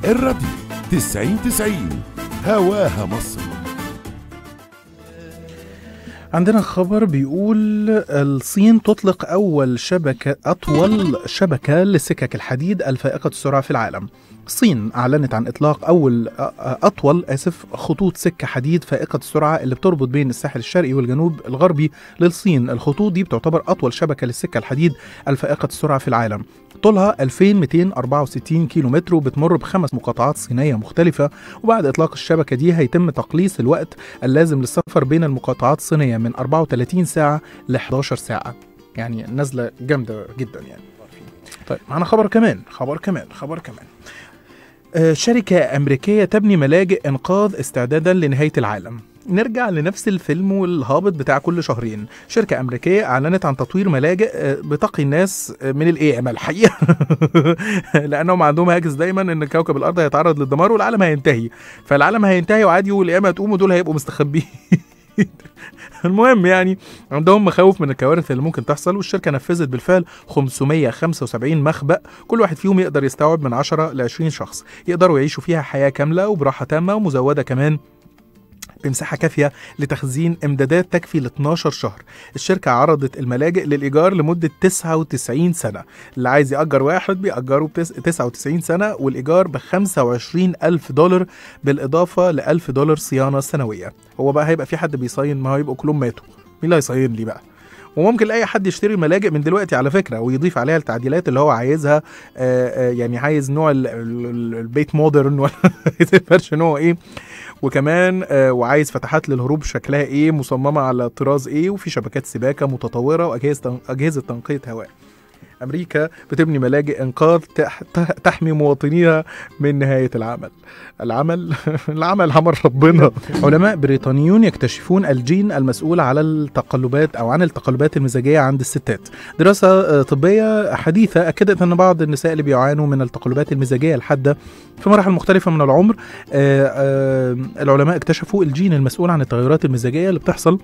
الراديو 90 90 هواها مصر عندنا خبر بيقول الصين تطلق أول شبكة أطول شبكة لسكك الحديد الفائقة السرعة في العالم الصين أعلنت عن إطلاق أول أطول آسف خطوط سكة حديد فائقة السرعة اللي بتربط بين الساحل الشرقي والجنوب الغربي للصين الخطوط دي بتعتبر أطول شبكة للسكة الحديد الفائقة السرعة في العالم طولها 2264 كيلو متر وبتمر بخمس مقاطعات صينية مختلفة وبعد إطلاق الشبكة دي هيتم تقليص الوقت اللازم للسفر بين المقاطعات الصينية من 34 ساعة ل 11 ساعة يعني نزلة جامدة جدا يعني طيب معنا خبر كمان خبر كمان خبر كمان آه، شركة أمريكية تبني ملاجئ إنقاذ استعدادا لنهاية العالم نرجع لنفس الفيلم والهابط بتاع كل شهرين شركة أمريكية أعلنت عن تطوير ملاجئ آه، بتقي الناس آه، من الإيه الحقيقة لأنهم عندهم هاجس دايما إن كوكب الأرض هيتعرض للدمار والعالم هينتهي فالعالم هينتهي وعادي والقيامة هتقوم ودول هيبقوا مستخبيين المهم يعني عندهم مخاوف من الكوارث اللي ممكن تحصل والشركه نفذت بالفعل 575 مخبأ كل واحد فيهم يقدر يستوعب من 10 ل 20 شخص يقدروا يعيشوا فيها حياه كامله وبراحه تامه ومزوده كمان بمساحة كافية لتخزين إمدادات تكفي ل 12 شهر الشركة عرضت الملاجئ للإيجار لمدة 99 سنة اللي عايز يأجر واحد بيأجره ب 99 سنة والإيجار ب 25 ألف دولار بالإضافة ل 1000 دولار صيانة سنوية هو بقى هيبقى في حد بيصين ما هو يبقوا كلهم ماتوا مين اللي هيصين لي بقى وممكن اي حد يشتري الملاجئ من دلوقتي على فكره ويضيف عليها التعديلات اللي هو عايزها آه، آه، يعني عايز نوع ال- ال- ال- البيت مودرن ولا متفرش نوع ايه وكمان آه، وعايز فتحات للهروب شكلها ايه مصممه على طراز ايه وفي شبكات سباكه متطوره واجهزه اجهزه تنقيه هواء امريكا بتبني ملاجئ انقاذ تح- تح- تحمي مواطنيها من نهايه العمل العمل العمل عمل ربنا علماء بريطانيون يكتشفون الجين المسؤول على التقلبات او عن التقلبات المزاجيه عند الستات دراسه آه، طبيه حديثه اكدت ان بعض النساء اللي بيعانوا من التقلبات المزاجيه الحاده في مراحل مختلفه من العمر آه، آه، العلماء اكتشفوا الجين المسؤول عن التغيرات المزاجيه اللي بتحصل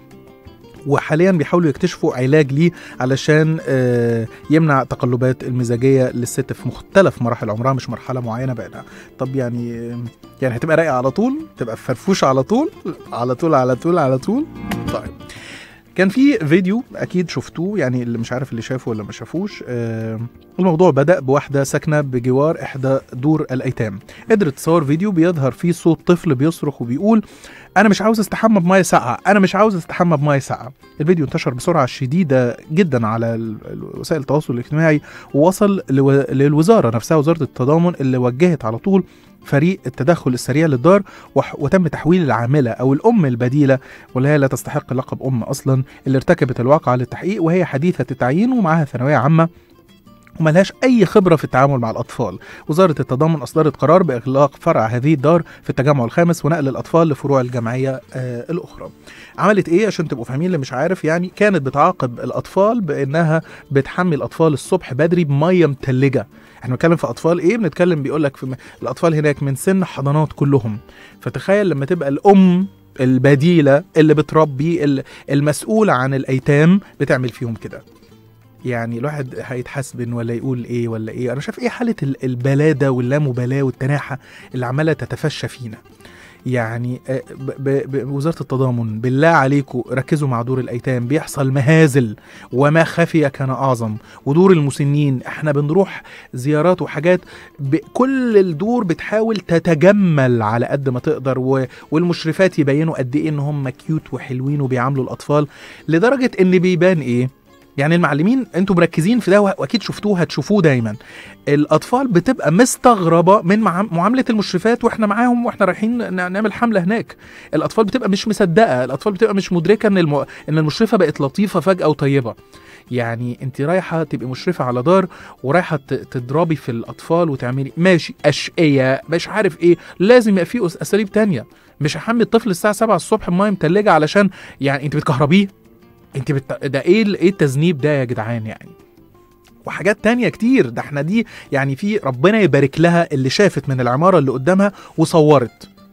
وحاليا بيحاولوا يكتشفوا علاج ليه علشان آه، يمنع تقلبات المزاجيه للست في مختلف مراحل عمرها مش مرحله معينه بعينها طب يعني يعني هتبقى رايقه على طول تبقى فرفوشه على طول على طول على طول على طول طيب كان في فيديو اكيد شفتوه يعني اللي مش عارف اللي شافه ولا ما شافوش آه الموضوع بدا بواحده ساكنه بجوار احدى دور الايتام قدرت تصور فيديو بيظهر فيه صوت طفل بيصرخ وبيقول انا مش عاوز استحمى بميه ساقعه انا مش عاوز استحمى بميه ساقعه الفيديو انتشر بسرعه شديده جدا على ال- ال- وسائل التواصل الاجتماعي ووصل لو- للوزاره نفسها وزاره التضامن اللي وجهت على طول فريق التدخل السريع للدار وح- وتم تحويل العامله او الام البديله واللي هي لا تستحق لقب ام اصلا اللي ارتكبت الواقعه للتحقيق وهي حديثه التعيين ومعاها ثانويه عامه وملهاش أي خبرة في التعامل مع الأطفال وزارة التضامن أصدرت قرار بإغلاق فرع هذه الدار في التجمع الخامس ونقل الأطفال لفروع الجمعية آه الأخرى عملت إيه عشان تبقوا فاهمين اللي مش عارف يعني كانت بتعاقب الأطفال بإنها بتحمي الأطفال الصبح بدري بمية متلجة احنا بنتكلم في اطفال ايه بنتكلم بيقول لك في م- الاطفال هناك من سن حضانات كلهم فتخيل لما تبقى الام البديله اللي بتربي ال- المسؤوله عن الايتام بتعمل فيهم كده يعني الواحد هيتحاسبن ولا يقول ايه ولا ايه انا شايف ايه حاله ال- البلاده واللامبالاه والتناحه اللي عماله تتفشى فينا يعني آه، ب- ب- بوزاره التضامن بالله عليكم ركزوا مع دور الايتام بيحصل مهازل وما خفي كان اعظم ودور المسنين احنا بنروح زيارات وحاجات ب- كل الدور بتحاول تتجمل على قد ما تقدر و... والمشرفات يبينوا قد ايه ان هم كيوت وحلوين وبيعاملوا الاطفال لدرجه ان بيبان ايه يعني المعلمين انتوا مركزين في ده واكيد شفتوه هتشوفوه دايما الاطفال بتبقى مستغربه من مع- معامله المشرفات واحنا معاهم واحنا رايحين ن- نعمل حمله هناك الاطفال بتبقى مش مصدقه الاطفال بتبقى مش مدركه ان الم... ان المشرفه بقت لطيفه فجاه وطيبه يعني انت رايحه تبقي مشرفه على دار ورايحه ت- تضربي في الاطفال وتعملي ماشي اشقيه مش عارف ايه لازم يبقى في أس- اساليب تانية مش هحمي الطفل الساعه 7 الصبح بميه متلجه علشان يعني انت بتكهربيه انت بت... ده ايه ال- ايه التذنيب ده يا جدعان يعني وحاجات تانية كتير ده احنا دي يعني في ربنا يبارك لها اللي شافت من العمارة اللي قدامها وصورت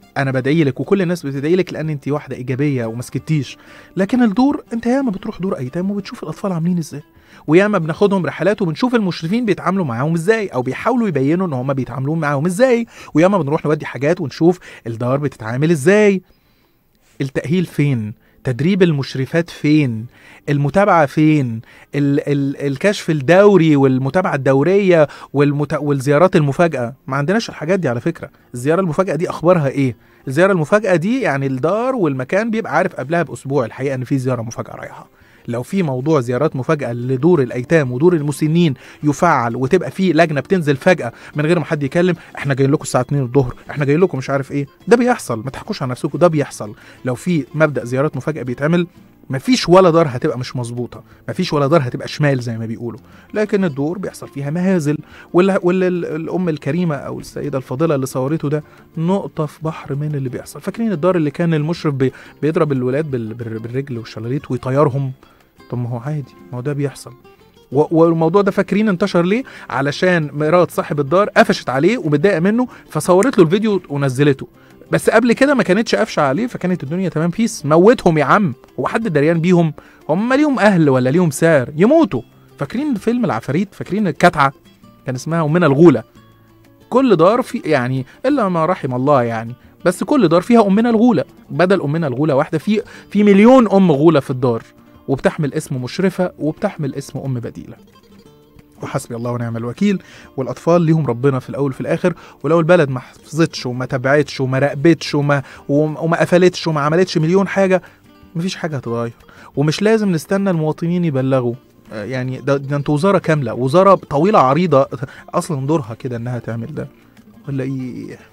انا بدعي لك وكل الناس بتدعي لك لان انت واحده ايجابيه وما سكتيش لكن الدور انت ياما بتروح دور ايتام وبتشوف الاطفال عاملين ازاي وياما بناخدهم رحلات وبنشوف المشرفين بيتعاملوا معاهم ازاي او بيحاولوا يبينوا ان هم بيتعاملوا معاهم ازاي وياما بنروح نودي حاجات ونشوف الدار بتتعامل ازاي التأهيل فين تدريب المشرفات فين المتابعة فين ال ال الكشف الدوري والمتابعة الدورية والمت... والزيارات المفاجأة ما عندناش الحاجات دي على فكرة الزيارة المفاجأة دي أخبارها إيه الزيارة المفاجأة دي يعني الدار والمكان بيبقى عارف قبلها بأسبوع الحقيقة إن في زيارة مفاجأة رايحة لو في موضوع زيارات مفاجأة لدور الأيتام ودور المسنين يفعل وتبقى في لجنة بتنزل فجأة من غير ما حد يكلم احنا جايين لكم الساعة 2 الظهر احنا جايين لكم مش عارف ايه ده بيحصل ما تحكوش على نفسكم ده بيحصل لو في مبدأ زيارات مفاجأة بيتعمل مفيش ولا دار هتبقى مش مظبوطة مفيش ولا دار هتبقى شمال زي ما بيقولوا لكن الدور بيحصل فيها مهازل واللي, واللي ال- الأم الكريمة أو السيدة الفاضلة اللي صورته ده نقطة في بحر من اللي بيحصل فاكرين الدار اللي كان المشرف بي بيضرب الولاد بال- بال- بالرجل والشلاليت ويطيرهم طب ما هو عادي ما هو ده بيحصل و- والموضوع ده فاكرين انتشر ليه علشان مرات صاحب الدار قفشت عليه ومتضايقه منه فصورت له الفيديو ونزلته بس قبل كده ما كانتش قافشه عليه فكانت الدنيا تمام بيس موتهم يا عم هو حد دريان بيهم هم ليهم اهل ولا ليهم سعر يموتوا فاكرين فيلم العفاريت فاكرين الكتعه كان اسمها ومن الغوله كل دار في يعني الا ما رحم الله يعني بس كل دار فيها امنا الغوله بدل امنا الغوله واحده في في مليون ام غوله في الدار وبتحمل اسم مشرفه وبتحمل اسم ام بديله وحسبي الله ونعم الوكيل والاطفال ليهم ربنا في الاول وفي الاخر ولو البلد ما حفظتش وما تبعتش وما راقبتش وما وما قفلتش وما عملتش مليون حاجه مفيش حاجه هتتغير ومش لازم نستنى المواطنين يبلغوا آه، يعني ده, ده انت وزاره كامله وزاره طويله عريضه اصلا دورها كده انها تعمل ده ولا ايه